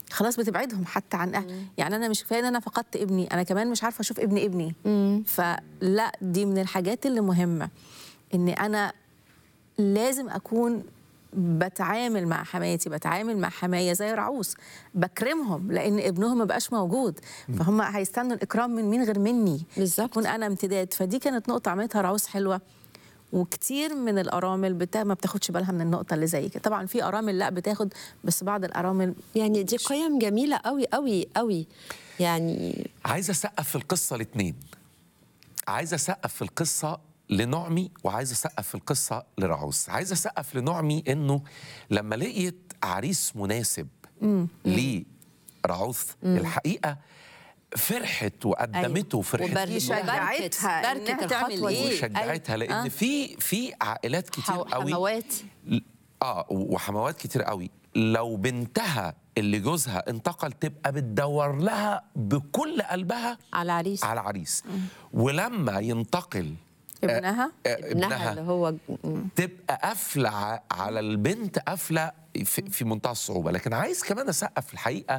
خلاص بتبعدهم حتى عن أهل يعني انا مش كفايه ان انا فقدت ابني انا كمان مش عارفه اشوف ابن ابني فلا دي من الحاجات اللي مهمه ان انا لازم اكون بتعامل مع حماتي بتعامل مع حمايه زي رعوس بكرمهم لان ابنهم ما بقاش موجود فهم هيستنوا الاكرام من مين غير مني بالظبط. اكون انا امتداد فدي كانت نقطه عملتها رعوس حلوه وكتير من الارامل بتا... ما بتاخدش بالها من النقطه اللي زي كده طبعا في ارامل لا بتاخد بس بعض الارامل يعني دي قيم جميله قوي قوي قوي يعني عايز اسقف في القصه الاثنين عايز اسقف في القصه لنعمي وعايز اسقف في القصه لرعوس عايز اسقف لنعمي انه لما لقيت عريس مناسب لرعوث الحقيقه فرحت وقدمته فرحت وبر- دي شجعتها وبركت إنها تعمل الخطوة دي. إيه؟ وشجعتها لان آه. في في عائلات كتير حو- قوي حموات اه وحموات كتير قوي لو بنتها اللي جوزها انتقل تبقى بتدور لها بكل قلبها على عريس على عريس ولما ينتقل ابنها آه، ابنها اللي هو تبقى قافله ع- على البنت قافله في, في منتهى الصعوبه لكن عايز كمان اسقف الحقيقه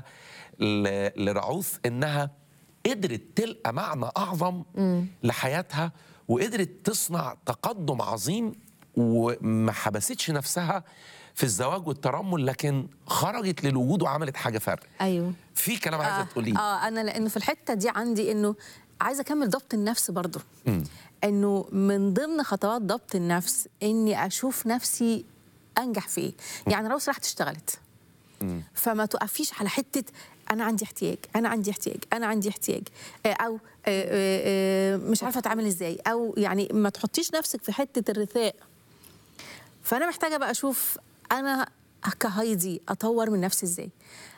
ل- لرعوث انها قدرت تلقى معنى اعظم لحياتها وقدرت تصنع تقدم عظيم وما حبستش نفسها في الزواج والترمل لكن خرجت للوجود وعملت حاجه فرق ايوه في كلام عايزه تقوليه اه انا لانه في الحته دي عندي انه عايزه اكمل ضبط النفس برضو انه من ضمن خطوات ضبط النفس اني اشوف نفسي انجح في ايه يعني روس راحت اشتغلت فما تقفيش على حته انا عندي احتياج انا عندي احتياج انا عندي احتياج آه، او آه، آه، آه، مش عارفه اتعامل ازاي او يعني ما تحطيش نفسك في حته الرثاء فانا محتاجه بقى اشوف انا كهايدي اطور من نفسي ازاي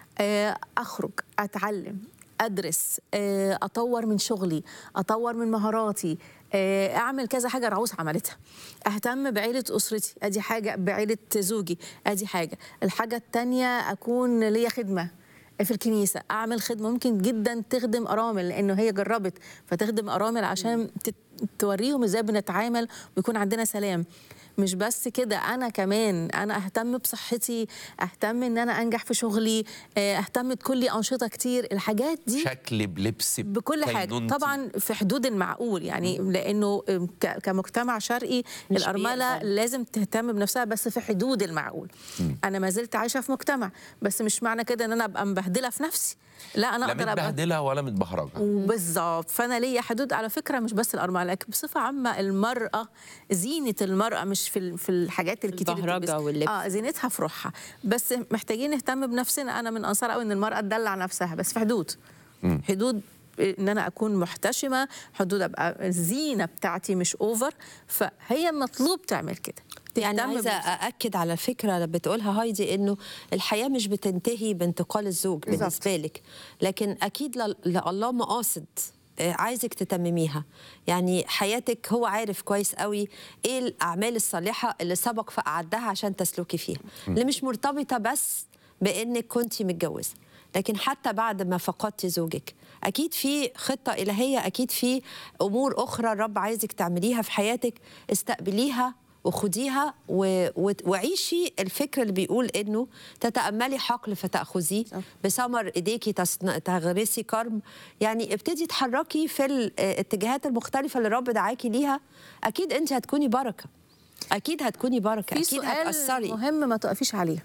آه، اخرج اتعلم ادرس آه، اطور من شغلي اطور من مهاراتي آه، اعمل كذا حاجه رعوس عملتها اهتم بعيله اسرتي ادي حاجه بعيله زوجي ادي حاجه الحاجه التانية اكون ليا خدمه في الكنيسة أعمل خدمة ممكن جدا تخدم أرامل لأنه هي جربت فتخدم أرامل عشان تت- توريهم إزاي بنتعامل ويكون عندنا سلام مش بس كده أنا كمان أنا أهتم بصحتي أهتم إن أنا أنجح في شغلي آه، أهتم بكل أنشطة كتير الحاجات دي شكل بلبس بكل حاجه بكينونتي. طبعا في حدود المعقول يعني لانه ك- كمجتمع شرقي مش الارمله بيقدر. لازم تهتم بنفسها بس في حدود المعقول انا ما زلت عايشه في مجتمع بس مش معنى كده ان انا ابقى مبهدله في نفسي لا انا لا اقدر ابقى متبهدله ولا متبهرجه بالظبط فانا ليا حدود على فكره مش بس الارمله لكن بصفه عامه المراه زينه المراه مش في ال- في الحاجات الكتير اللي البهرجة بتلبس. واللبس. اه زينتها في روحها بس محتاجين نهتم بنفسنا انا من انصار قوي ان المراه تدلع نفسها بس في حدود حدود ان انا اكون محتشمه حدود ابقى الزينه بتاعتي مش اوفر فهي مطلوب تعمل كده يعني تهتم عايزه بنفسها. ااكد على الفكره اللي بتقولها هايدي انه الحياه مش بتنتهي بانتقال الزوج بالظبط. بالنسبه لك لكن اكيد ل- لله مقاصد آه، عايزك تتمميها يعني حياتك هو عارف كويس قوي ايه الاعمال الصالحه اللي سبق فاعدها عشان تسلكي فيها اللي مش مرتبطه بس بانك كنتي متجوزه لكن حتى بعد ما فقدتي زوجك اكيد في خطه الهيه اكيد في امور اخرى الرب عايزك تعمليها في حياتك استقبليها وخديها و... و... وعيشي الفكر اللي بيقول انه تتاملي حقل فتاخذيه بثمر ايديكي تصن... تغرسي كرم يعني ابتدي تحركي في الاتجاهات المختلفه اللي الرب دعاكي ليها اكيد انت هتكوني بركه اكيد هتكوني بركه في اكيد سؤال هتاثري مهم ما تقفيش عليه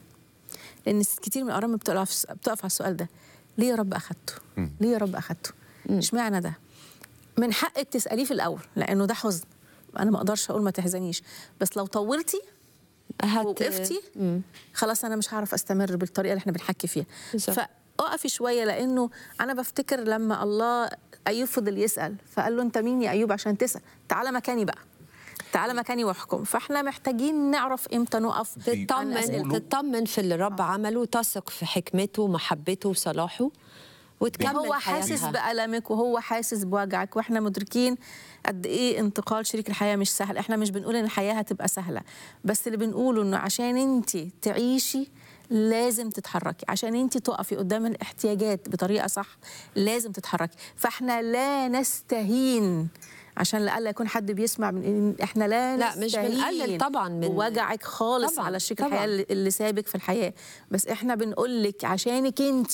لان كتير من الارامل بتقف بتقف على السؤال ده ليه يا رب اخدته ليه يا رب اخدته اشمعنى ده من حقك تساليه في الاول لانه ده حزن انا ما اقدرش اقول ما تحزنيش بس لو طولتي هت... وقفتي خلاص انا مش هعرف استمر بالطريقه اللي احنا بنحكي فيها بالظبط. فاقفي شويه لانه انا بفتكر لما الله ايوب فضل يسال فقال له انت مين يا ايوب عشان تسال تعالى مكاني بقى تعالى مكاني واحكم فاحنا محتاجين نعرف امتى نقف عن تطمن أسئلة. تطمن في اللي الرب عمله تثق في حكمته ومحبته وصلاحه وتكمل هو حاسس حياتها. بألمك وهو حاسس بوجعك واحنا مدركين قد ايه انتقال شريك الحياه مش سهل احنا مش بنقول ان الحياه هتبقى سهله بس اللي بنقوله انه عشان انت تعيشي لازم تتحركي عشان انت تقفي قدام الاحتياجات بطريقه صح لازم تتحركي فاحنا لا نستهين عشان لألا يكون حد بيسمع من إن احنا لا لا، مش نستهين بنقلل طبعاً من- وجعك خالص طبعاً، على شريك طبعاً. الحياه اللي اللي سابك في الحياه بس احنا بنقول لك عشانك انت